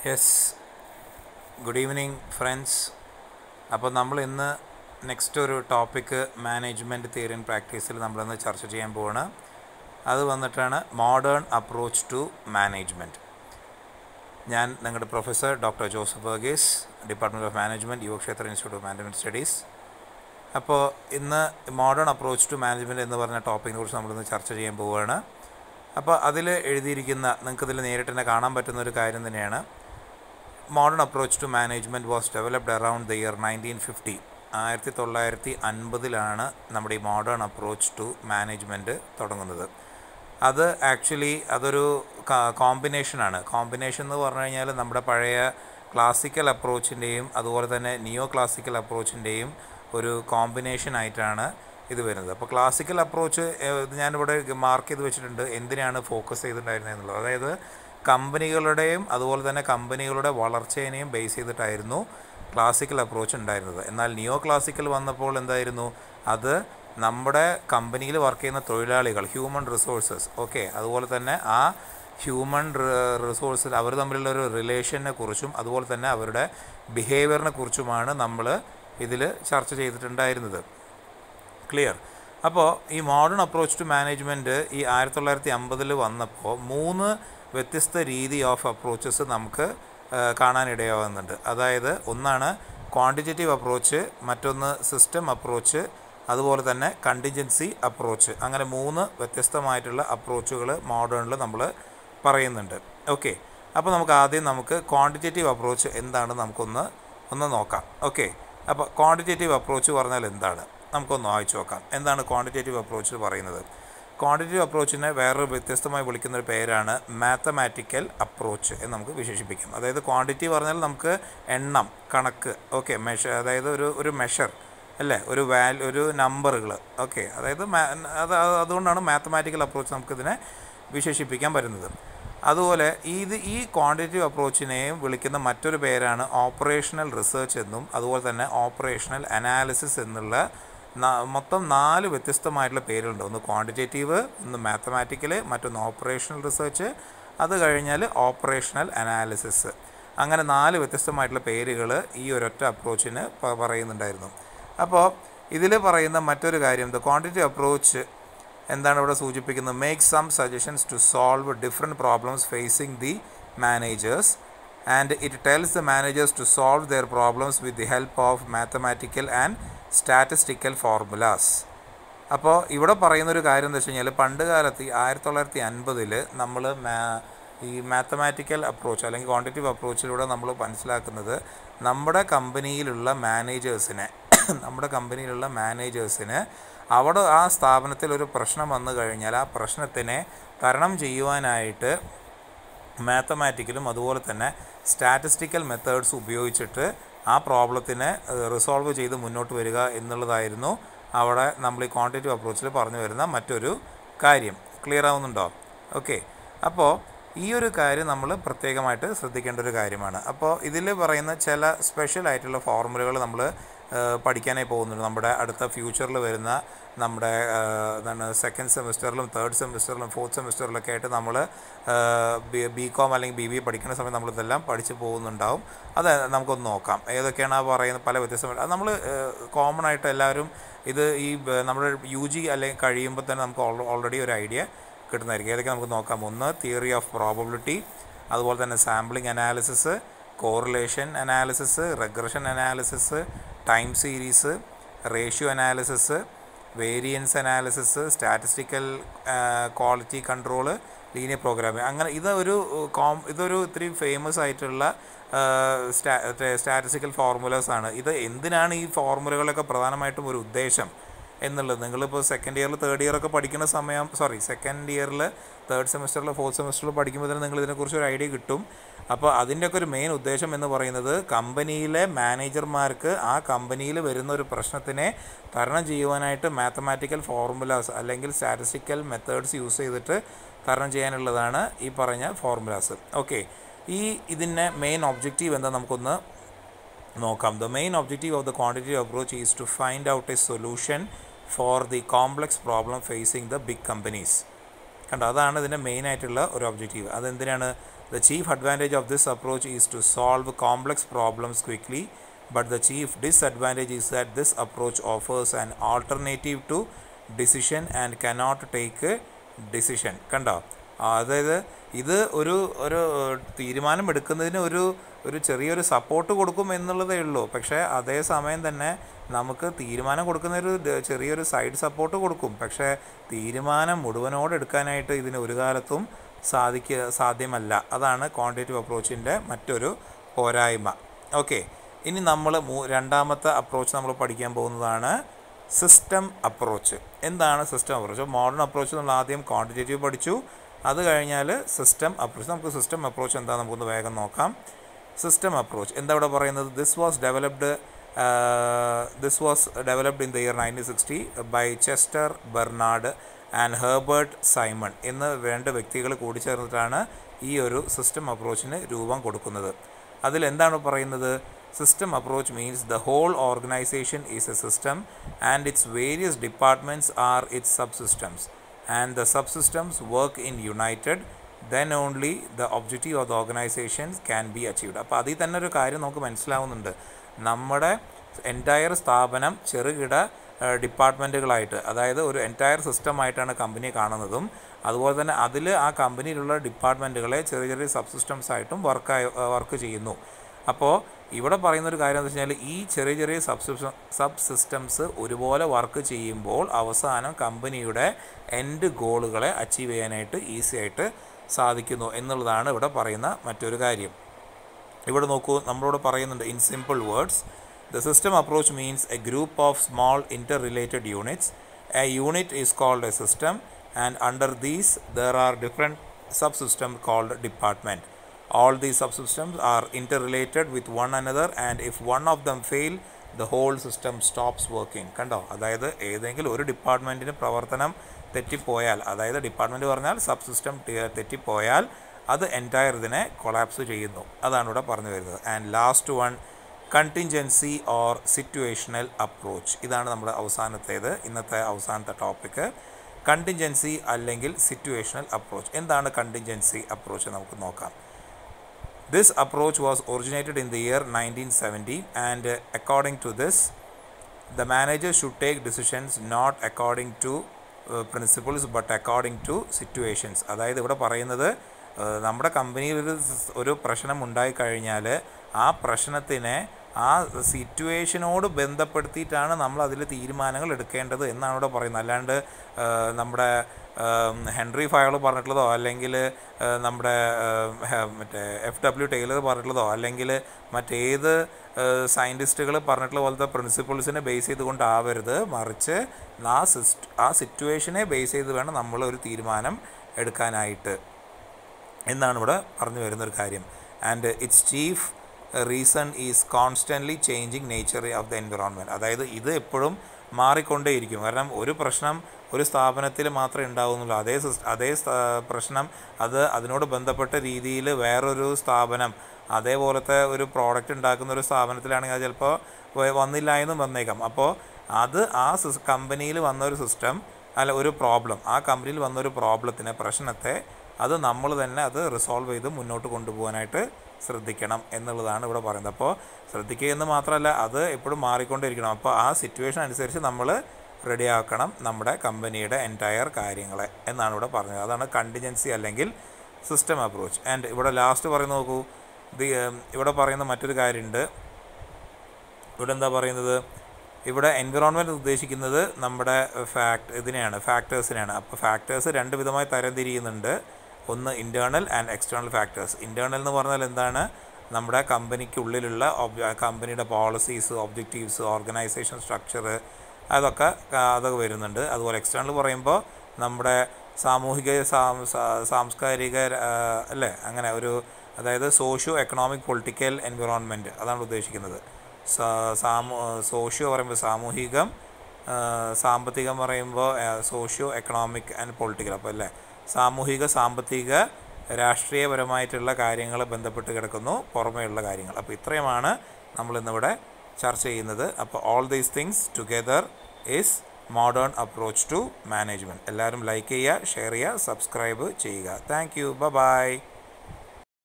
Yes good evening friends അപ്പോൾ നമ്മൾ ഇന്ന് നെക്സ്റ്റ് ഒരു ടോപ്പിക്ക് മാനേജ്മെൻറ്റ് തിയറി ആൻഡ് പ്രാക്ടീസിൽ നമ്മളിന്ന് ചർച്ച ചെയ്യാൻ പോവാണ് അത് വന്നിട്ടാണ് മോഡേൺ അപ്രോച്ച് ടു മാനേജ്മെൻറ്റ് ഞാൻ നിങ്ങളുടെ professor doctor Joseph Varghese department of management Yuvakshetra institute of management studies അപ്പോൾ ഇന്ന് മോഡേൺ അപ്രോച്ച് ടു മാനേജ്മെൻറ്റ് എന്ന് പറഞ്ഞ ടോപ്പിക്കിനെ കുറിച്ച് നമ്മളിന്ന് ചർച്ച ചെയ്യാൻ പോവുകയാണ് അപ്പോൾ അതിൽ എഴുതിയിരിക്കുന്ന നിങ്ങൾക്കിതിൽ നേരിട്ട് തന്നെ കാണാൻ പറ്റുന്ന ഒരു കാര്യം തന്നെയാണ് modern approach to management was developed around the year nineteen fifty ആയിരത്തി തൊള്ളായിരത്തി അൻപതിലാണ് നമ്മുടെ ഈ മോഡേൺ അപ്രോച്ച് ടു മാനേജ്മെൻറ്റ് തുടങ്ങുന്നത് അത് ആക്ച്വലി അതൊരു കോമ്പിനേഷനാണ് കോമ്പിനേഷൻ എന്ന് പറഞ്ഞു കഴിഞ്ഞാൽ നമ്മുടെ പഴയ ക്ലാസിക്കൽ അപ്രോച്ചിൻ്റെയും അതുപോലെ തന്നെ നിയോ ക്ലാസിക്കൽ അപ്രോച്ചിൻ്റെയും ഒരു കോമ്പിനേഷൻ ആയിട്ടാണ് ഇത് വരുന്നത് അപ്പോൾ ക്ലാസിക്കൽ അപ്രോച്ച് ഞാനിവിടെ മാർക്ക് ചെയ്ത് വെച്ചിട്ടുണ്ട് എന്തിനാണ് ഫോക്കസ് ചെയ്തിട്ടുണ്ടായിരുന്നത് എന്നുള്ളത് അതായത് കമ്പനികളുടെയും അതുപോലെ തന്നെ കമ്പനികളുടെ വളർച്ചേനെയും ബേസ് ചെയ്തിട്ടായിരുന്നു ക്ലാസിക്കൽ അപ്രോച്ച് ഉണ്ടായിരുന്നത് എന്നാൽ നിയോ ക്ലാസിക്കൽ വന്നപ്പോൾ എന്തായിരുന്നു അത് നമ്മുടെ കമ്പനിയിൽ വർക്ക് ചെയ്യുന്ന തൊഴിലാളികൾ ഹ്യൂമൻ റിസോഴ്സസ് ഓക്കെ അതുപോലെ തന്നെ ആ ഹ്യൂമൻ റിസോഴ്സിൽ അവർ തമ്മിലുള്ള ഒരു റിലേഷനെ കുറിച്ചും അതുപോലെ തന്നെ അവരുടെ ബിഹേവിയറിനെ കുറിച്ചുമാണ് നമ്മൾ ഇതിൽ ചർച്ച ചെയ്തിട്ടുണ്ടായിരുന്നത് ക്ലിയർ അപ്പോൾ ഈ മോഡേൺ അപ്രോച്ച് ടു മാനേജ്മെൻറ്റ് ഈ ആയിരത്തി തൊള്ളായിരത്തി അമ്പതിൽ വന്നപ്പോൾ മൂന്ന് വ്യത്യസ്ത രീതി ഓഫ് അപ്രോച്ചസ് നമുക്ക് കാണാനിടയാവുന്നുണ്ട് അതായത് ഒന്നാണ് ക്വാണ്ടിറ്റേറ്റീവ് അപ്രോച്ച് മറ്റൊന്ന് സിസ്റ്റം അപ്രോച്ച് അതുപോലെ തന്നെ കണ്ടിജൻസി അപ്രോച്ച് അങ്ങനെ മൂന്ന് വ്യത്യസ്തമായിട്ടുള്ള അപ്രോച്ചുകൾ മോഡേണിൽ നമ്മൾ പറയുന്നുണ്ട് ഓക്കെ അപ്പോൾ നമുക്ക് ആദ്യം നമുക്ക് ക്വാണ്ടിറ്റേറ്റീവ് അപ്രോച്ച് എന്താണ് നമുക്കൊന്ന് ഒന്ന് നോക്കാം ഓക്കെ അപ്പോൾ ക്വാണ്ടിറ്റേറ്റീവ് അപ്രോച്ച് പറഞ്ഞാൽ എന്താണ് നമുക്കൊന്ന് വായിച്ചു നോക്കാം എന്താണ് ക്വാണ്ടിറ്റേറ്റീവ് അപ്രോച്ച് പറയുന്നത് ക്വാണ്ടിറ്റേറ്റീവ് അപ്രോച്ചിനെ വേറൊരു വ്യത്യസ്തമായി വിളിക്കുന്ന ഒരു പേരാണ് മാത്തമാറ്റിക്കൽ അപ്രോച്ച് എന്ന് നമുക്ക് വിശേഷിപ്പിക്കാം അതായത് ക്വാണ്ടിറ്റി പറഞ്ഞാൽ നമുക്ക് എണ്ണം കണക്ക് ഓക്കെ മെഷർ അതായത് ഒരു ഒരു മെഷർ അല്ലേ ഒരു വാൽ ഒരു നമ്പറുകൾ ഓക്കെ അതായത് അത് അതുകൊണ്ടാണ് മാത്തമാറ്റിക്കൽ അപ്രോച്ച് നമുക്കിതിനെ വിശേഷിപ്പിക്കാൻ പറ്റുന്നത് അതുപോലെ ഇത് ഈ ക്വാണ്ടിറ്റേറ്റീവ് അപ്രോച്ചിനെയും വിളിക്കുന്ന മറ്റൊരു പേരാണ് ഓപ്പറേഷണൽ റിസർച്ച് എന്നും അതുപോലെ തന്നെ ഓപ്പറേഷണൽ അനാലിസിസ് എന്നുള്ള മൊത്തം നാല് വ്യത്യസ്തമായിട്ടുള്ള പേരുണ്ട് ഒന്ന് ക്വാണ്ടിറ്റേറ്റീവ് ഒന്ന് മാത്തമാറ്റിക്കൽ മറ്റൊന്ന് ഓപ്പറേഷണൽ റിസർച്ച് അത് കഴിഞ്ഞാൽ ഓപ്പറേഷണൽ അനാലിസിസ് അങ്ങനെ നാല് വ്യത്യസ്തമായിട്ടുള്ള പേരുകൾ ഈ ഒരൊറ്റ അപ്രോച്ചിന് പറയുന്നുണ്ടായിരുന്നു അപ്പോൾ ഇതിൽ പറയുന്ന മറ്റൊരു കാര്യം ദ ക്വാണ്ടിറ്റേറ്റീവ് അപ്രോച്ച് എന്താണ് ഇവിടെ സൂചിപ്പിക്കുന്നത് make some suggestions to solve different problems facing the managers and it tells the managers to solve their problems with the help of mathematical and statistical formulas അപ്പോൾ ഇവിടെ പറയുന്നൊരു കാര്യം എന്താ വെച്ച് കഴിഞ്ഞാൽ പണ്ട് കാലത്ത് ആയിരത്തി തൊള്ളായിരത്തി അൻപതിൽ നമ്മൾ ഈ മാത്തമാറ്റിക്കൽ അപ്രോച്ച് അല്ലെങ്കിൽ ക്വാണ്ടിറ്റീവ് അപ്രോച്ചിലൂടെ നമ്മൾ മനസ്സിലാക്കുന്നത് നമ്മുടെ കമ്പനിയിലുള്ള മാനേജേഴ്സിനെ നമ്മുടെ കമ്പനിയിലുള്ള മാനേജേഴ്സിന് അവിടെ ആ സ്ഥാപനത്തിൽ ഒരു പ്രശ്നം വന്നു കഴിഞ്ഞാൽ ആ പ്രശ്നത്തിനെ തരണം ചെയ്യുവാനായിട്ട് മാത്തമാറ്റിക്കലും അതുപോലെ തന്നെ സ്റ്റാറ്റിസ്റ്റിക്കൽ മെത്തേഡ്സ് ഉപയോഗിച്ചിട്ട് ആ പ്രോബ്ലത്തിനെ റിസോൾവ് ചെയ്ത് മുന്നോട്ട് വരിക എന്നുള്ളതായിരുന്നു അവിടെ നമ്മൾ ഈ ക്വാണ്ടിറ്റീവ് അപ്രോച്ചിൽ പറഞ്ഞു വരുന്ന മറ്റൊരു കാര്യം ക്ലിയർ ആവുന്നുണ്ടോ ഓക്കെ അപ്പോൾ ഈ ഒരു കാര്യം നമ്മൾ പ്രത്യേകമായിട്ട് ശ്രദ്ധിക്കേണ്ട ഒരു കാര്യമാണ് അപ്പോൾ ഇതിൽ പറയുന്ന ചില സ്പെഷ്യൽ ആയിട്ടുള്ള ഫോർമുലകൾ നമ്മൾ പഠിക്കാനായി പോകുന്നുണ്ട് നമ്മുടെ അടുത്ത ഫ്യൂച്ചറിൽ വരുന്ന നമ്മുടെ എന്താണ് സെക്കൻഡ് സെമിസ്റ്ററിലും തേർഡ് സെമിസ്റ്ററിലും ഫോർത്ത് സെമിസ്റ്ററിലൊക്കെ ആയിട്ട് നമ്മൾ ബി കോം അല്ലെങ്കിൽ ബി ബി എ പഠിക്കുന്ന സമയത്ത് നമ്മളിതെല്ലാം പഠിച്ച് പോകുന്നുണ്ടാവും അത് നമുക്കൊന്ന് നോക്കാം ഏതൊക്കെയാണ് ആ പറയുന്നത് പല വ്യത്യസ്തമായിട്ട് അത് നമ്മൾ കോമൺ ആയിട്ട് എല്ലാവരും ഇത് ഈ നമ്മുടെ യു ജി അല്ലെങ്കിൽ കഴിയുമ്പോൾ തന്നെ നമുക്ക് ഓൾറെഡി ഒരു ഐഡിയ കിട്ടുന്നതായിരിക്കും ഏതൊക്കെ നമുക്ക് നോക്കാം ഒന്ന് തിയറി ഓഫ് പ്രോബബിലിറ്റി അതുപോലെ തന്നെ sampling analysis correlation analysis regression analysis time series ratio analysis variance analysis statistical quality control linear programming അങ്ങനെ ഇതൊരു കോം ഇതൊരു ഇത്തിരി ഫേമസ് ആയിട്ടുള്ള സ്റ്റാറ്റിസ്റ്റിക്കൽ ഫോർമുലാസ് ആണ് ഇത് എന്തിനാണ് ഈ ഫോർമുലകളൊക്കെ പ്രധാനമായിട്ടും ഒരു ഉദ്ദേശം എന്നുള്ളത് നിങ്ങളിപ്പോൾ സെക്കൻഡ് ഇയറിൽ തേർഡ് ഇയർ ഒക്കെ പഠിക്കുന്ന സമയം സോറി സെക്കൻഡ് ഇയറിൽ തേർഡ് സെമിസ്റ്ററിൽ ഫോർത്ത് സെമിസ്റ്ററിൽ പഠിക്കുമ്പോൾ തന്നെ നിങ്ങൾ ഇതിനെക്കുറിച്ച് ഒരു ഐഡിയ കിട്ടും അപ്പോൾ അതിൻ്റെയൊക്കെ ഒരു മെയിൻ ഉദ്ദേശം എന്ന് പറയുന്നത് കമ്പനിയിലെ മാനേജർമാർക്ക് ആ കമ്പനിയിൽ വരുന്ന ഒരു പ്രശ്നത്തിനെ തരണം ചെയ്യുവാനായിട്ട് മാത്തമാറ്റിക്കൽ ഫോർമുലാസ് അല്ലെങ്കിൽ സ്റ്റാറ്റിസ്റ്റിക്കൽ മെത്തേഡ്സ് യൂസ് ചെയ്തിട്ട് തരണം ചെയ്യാനുള്ളതാണ് ഈ പറഞ്ഞ ഫോർമുലാസ് ഓക്കെ ഈ ഇതിൻ്റെ മെയിൻ ഒബ്ജക്റ്റീവ് എന്താ നമുക്കൊന്ന് നോക്കാം the main objective of the quantitative approach is to find out a solution for the complex problem facing the big companies കണ്ടോ അതാണ് ഇതിൻ്റെ മെയിൻ ആയിട്ടുള്ള ഒരു ഒബ്ജക്റ്റീവ് അതെന്തിനാണ് The chief advantage of this approach is to solve complex problems quickly, but the chief disadvantage is that this approach offers an alternative to decision and cannot take a decision. കണ്ടോ ആ, അതായത് ഇത് ഒരു ഒരു തീരുമാനം എടുക്കുന്നതിന് ഒരു ഒരു ചെറിയൊരു സപ്പോർട്ട് കൊടുക്കും എന്നുള്ളതേ ഉള്ളൂ പക്ഷേ അതേ സമയം തന്നെ നമുക്ക് തീരുമാനം കൊടുക്കുന്ന ഒരു ദ- ചെറിയൊരു സൈഡ് സപ്പോർട്ട് കൊടുക്കും പക്ഷേ തീരുമാനം മുഴുവനോട് എടുക്കാനായിട്ട് ഇതിന് ഒരു കാലത്തും സാധിക്ക സാധ്യമല്ല അതാണ് ക്വാണ്ടിറ്റേറ്റീവ് അപ്രോച്ചിൻ്റെ മറ്റൊരു പോരായ്മ ഓക്കെ ഇനി നമ്മൾ മൂ രണ്ടാമത്തെ അപ്രോച്ച് നമ്മൾ പഠിക്കാൻ പോകുന്നതാണ് സിസ്റ്റം അപ്രോച്ച് എന്താണ് സിസ്റ്റം അപ്രോച്ച് മോഡേൺ അപ്രോച്ച് നമ്മൾ ആദ്യം ക്വാണ്ടിറ്റേറ്റീവ് പഠിച്ചു അത് കഴിഞ്ഞാൽ സിസ്റ്റം അപ്രോച്ച് നമുക്ക് സിസ്റ്റം അപ്രോച്ച് എന്താ നമുക്കൊന്ന് വേഗം നോക്കാം സിസ്റ്റം അപ്രോച്ച് എന്താ ഇവിടെ പറയുന്നത് this was developed this was developed in the year nineteen sixty by Chester Barnard and Herbert Simon എന്ന് രണ്ട് വ്യക്തികൾ കൂടിച്ചേർന്നിട്ടാണ് ഈ ഒരു സിസ്റ്റം അപ്രോച്ചിന് രൂപം കൊടുക്കുന്നത് അതിൽ എന്താണ് പറയുന്നത് system approach means the whole organisation is a system and its various departments are its subsystems and the subsystems work in united then only the objective of the organisations can be achieved അപ്പോൾ അതിൽ തന്നെ ഒരു കാര്യം നമുക്ക് മനസ്സിലാവുന്നുണ്ട് നമ്മുടെ entire സ്ഥാപനം ചെറുകിട ഡിപ്പാർട്ട്മെൻറ്റുകളായിട്ട് അതായത് ഒരു എൻറ്റയർ സിസ്റ്റമായിട്ടാണ് കമ്പനി കാണുന്നതും അതുപോലെ തന്നെ അതിൽ ആ കമ്പനിയിലുള്ള ഡിപ്പാർട്ട്മെൻറ്റുകളെ ചെറിയ ചെറിയ സബ് സിസ്റ്റംസ് ആയിട്ടും വർക്കായി വർക്ക് ചെയ്യുന്നു അപ്പോൾ ഇവിടെ പറയുന്ന ഒരു കാര്യം എന്ന് വെച്ച് കഴിഞ്ഞാൽ ഈ ചെറിയ ചെറിയ സബ് സിസ്റ്റം സബ് സിസ്റ്റംസ് ഒരുപോലെ വർക്ക് ചെയ്യുമ്പോൾ അവസാനം കമ്പനിയുടെ എൻഡ് ഗോളുകളെ അച്ചീവ് ചെയ്യാനായിട്ട് ഈസി ആയിട്ട് സാധിക്കുന്നു എന്നുള്ളതാണ് ഇവിടെ പറയുന്ന മറ്റൊരു കാര്യം ഇവിടെ നോക്കൂ നമ്മളോട് പറയുന്നുണ്ട് in simple words the system approach means a group of small interrelated units a unit is called a system and under these there are different subsystem called department all these subsystems are interrelated with one another and if one of them fail the whole system stops working കണ്ടോ അതായത് ഏതെങ്കിലും ഒരു ഡിപ്പാർട്ട്മെൻറ്റിന് പ്രവർത്തനം തെറ്റിപ്പോയാൽ അതായത് department പറഞ്ഞാൽ sub system തെറ്റിപ്പോയാൽ അത് entire ഇതിനെ collapse ചെയ്യുന്നു അതാണ് ഇവിടെ പറഞ്ഞു വരുന്നത് and last one contingency or situational approach ഇതാണ് നമ്മുടെ അവസാനത്തേത് ഇന്നത്തെ അവസാനത്തെ ടോപ്പിക്ക് കണ്ടിൻജൻസി അല്ലെങ്കിൽ സിറ്റുവേഷണൽ അപ്രോച്ച് എന്താണ് കണ്ടിൻജൻസി അപ്രോച്ച് നമുക്ക് നോക്കാം This approach was originated in the year 1970 and uh, according to this the manager should take decisions not according to uh, principles but according to situations അതായത് ഇവിടെ പറയുന്നത് uh, നമ്മുടെ കമ്പനിയിൽ ഒരു സ് ഒരു പ്രശ്നം ഉണ്ടായിക്കഴിഞ്ഞാൽ ആ പ്രശ്നത്തിനെ ആ സിറ്റുവേഷനോട് ബന്ധപ്പെടുത്തിയിട്ടാണ് നമ്മൾ അതിൽ തീരുമാനങ്ങൾ എടുക്കേണ്ടത് എന്നാണ് ഇവിടെ പറയുന്നത് അല്ലാണ്ട് ആ, നമ്മുടെ ആം, ഹെൻറി ഫയർ പറഞ്ഞിട്ടുള്ളതോ അല്ലെങ്കിൽ ആ, നമ്മുടെ ആ, ഹെ- മറ്റേ എഫ് ഡബ്ല്യു ടൈലർ പറഞ്ഞിട്ടുള്ളതോ അല്ലെങ്കിൽ മറ്റേത് സയൻറ്റിസ്റ്റുകൾ പറഞ്ഞിട്ടുള്ള പോലത്തെ പ്രിൻസിപ്പിൾസിനെ ബേസ് ചെയ്തുകൊണ്ടാവരുത് മറിച്ച് ആ സിസ്റ്റ് ആ സിറ്റുവേഷനെ ബേസ് ചെയ്ത് വേണം നമ്മൾ ഒരു തീരുമാനം എടുക്കാനായിട്ട് എന്നാണ് ഇവിടെ പറഞ്ഞു വരുന്നൊരു കാര്യം and its chief reason is constantly changing nature of the environment അതായത് ഇത് എപ്പോഴും മാറിക്കൊണ്ടേയിരിക്കും കാരണം ഒരു പ്രശ്നം ഒരു സ്ഥാപനത്തിൽ മാത്രമേ ഉണ്ടാവുന്നുള്ളൂ അതേ സിസ് അതേ സ്ഥാ- പ്രശ്നം അത് അതിനോട് ബന്ധപ്പെട്ട രീതിയിൽ വേറൊരു സ്ഥാപനം അതേപോലത്തെ ഒരു പ്രോഡക്റ്റ് ഉണ്ടാക്കുന്ന ഒരു സ്ഥാപനത്തിലാണെങ്കിൽ അത് ചിലപ്പോൾ വ- വന്നില്ല എന്നും വന്നേക്കാം അപ്പോൾ അത് ആ സിസ് കമ്പനിയിൽ വന്ന ഒരു സിസ്റ്റം അല്ല ഒരു പ്രോബ്ലം ആ കമ്പനിയിൽ വന്ന ഒരു പ്രോബ്ലത്തിനെ പ്രശ്നത്തെ അത് നമ്മൾ തന്നെ അത് റിസോൾവ് ചെയ്ത് മുന്നോട്ട് കൊണ്ടുപോകാനായിട്ട് ശ്രദ്ധിക്കണം എന്നുള്ളതാണ് ഇവിടെ പറയുന്നത് അപ്പോൾ ശ്രദ്ധിക്കുക എന്ന് മാത്രമല്ല അത് എപ്പോഴും മാറിക്കൊണ്ടിരിക്കണം അപ്പോൾ ആ സിറ്റുവേഷൻ അനുസരിച്ച് നമ്മൾ റെഡിയാക്കണം നമ്മുടെ കമ്പനിയുടെ എൻറ്റയർ കാര്യങ്ങളെ എന്നാണ് ഇവിടെ പറഞ്ഞത് അതാണ് കണ്ടിജൻസി അല്ലെങ്കിൽ സിസ്റ്റം അപ്രോച്ച് ആൻഡ് ഇവിടെ ലാസ്റ്റ് പറയുന്ന നോക്കൂ ദി ഇവിടെ പറയുന്ന മറ്റൊരു കാര്യമുണ്ട് ഇവിടെ എന്താ പറയുന്നത് ഇവിടെ എൻവിറോൺമെൻറ്റ് ഉദ്ദേശിക്കുന്നത് നമ്മുടെ ഫാക്ട് ഇതിനെയാണ് ഫാക്ടേഴ്സിനെയാണ് അപ്പോൾ ഫാക്ടേഴ്സ് രണ്ട് വിധമായി തരംതിരിയുന്നുണ്ട് ഒന്ന് internal and external factors internal എന്ന് പറഞ്ഞാൽ എന്താണ് നമ്മുടെ കമ്പനിക്കുള്ളിലുള്ള ഒബ് കമ്പനിയുടെ പോളിസീസ് ഒബ്ജക്റ്റീവ്സ് ഓർഗനൈസേഷൻ സ്ട്രക്ചർ അതൊക്കെ ക- അതൊക്കെ വരുന്നുണ്ട് അതുപോലെ എക്സ്റ്റേണൽ പറയുമ്പോൾ നമ്മുടെ സാമൂഹിക സാം- സാ- സാംസ്കാരിക ആ, അല്ലേ അങ്ങനെ ഒരു അതായത് സോഷ്യോ എക്കണോമിക് പൊളിറ്റിക്കൽ എൻവിറോൺമെൻറ്റ് അതാണ് ഉദ്ദേശിക്കുന്നത് സാ- സാമൂ സോഷ്യോ പറയുമ്പോൾ സാമൂഹികം ആ, സാമ്പത്തികം പറയുമ്പോൾ സോഷ്യോ എക്കണോമിക് ആൻഡ് പൊളിറ്റിക്കൽ അപ്പോൾ അല്ലേ സാമൂഹിക സാമ്പത്തിക രാഷ്ട്രീയപരമായിട്ടുള്ള കാര്യങ്ങൾ ബന്ധപ്പെട്ട് കിടക്കുന്നു പുറമേയുള്ള കാര്യങ്ങൾ അപ്പോൾ ഇത്രയുമാണ് നമ്മളിന്നിവിടെ ചർച്ച ചെയ്യുന്നത് അപ്പോൾ all these things together is modern approach to management എല്ലാവരും ലൈക്ക് ചെയ്യുക ഷെയർ ചെയ്യുക സബ്സ്ക്രൈബ് ചെയ്യുക താങ്ക് യു ബൈ